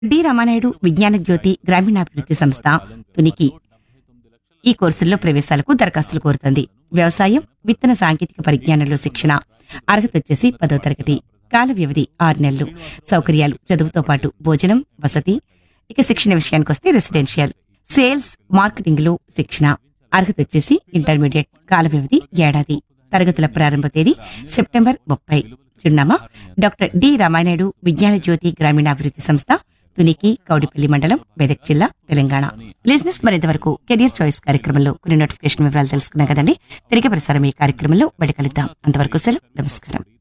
D Ramanaidu విజ్ఞాన జ్యోతి గ్రామీణాభివృద్ధి సంస్థ తునికి ఈ కోర్సుల్లో ప్రవేశాలకు దరఖాస్తులు కోరుతుంది వ్యవసాయం విత్తన సాంకేతిక పరిజ్ఞానంలో శిక్షణ అర్హత వచ్చేసి పదో తరగతి కాల వ్యవధి ఆరు నెలలు సౌకర్యాలు చదువుతో పాటు భోజనం వసతి ఇక శిక్షణ విషయానికి వస్తే రెసిడెన్షియల్ సేల్స్ మార్కెటింగ్ లో శిక్షణ అర్హత వచ్చేసి ఇంటర్మీడియట్ కాల వ్యవధి ఏడాది తరగతుల ప్రారంభ తేదీ సెప్టెంబర్ ముప్పై చిరునామా డాక్టర్ డి రామానాయుడు విజ్ఞాన జ్యోతి గ్రామీణాభివృద్ధి సంస్థ తునికి కౌడిపల్లి మండలం మెదక్ జిల్లా తెలంగాణ లిజినెస్ మరింతవరకు కెరియర్ చాయిస్ కార్యక్రమంలో కొన్ని నోటిఫికేషన్ వివరాలు తెలుసుకున్నాం కదండి తిరిగి ప్రసారం ఈ కార్యక్రమంలో బడి కలుద్దాం అంతవరకు సెలవు నమస్కారం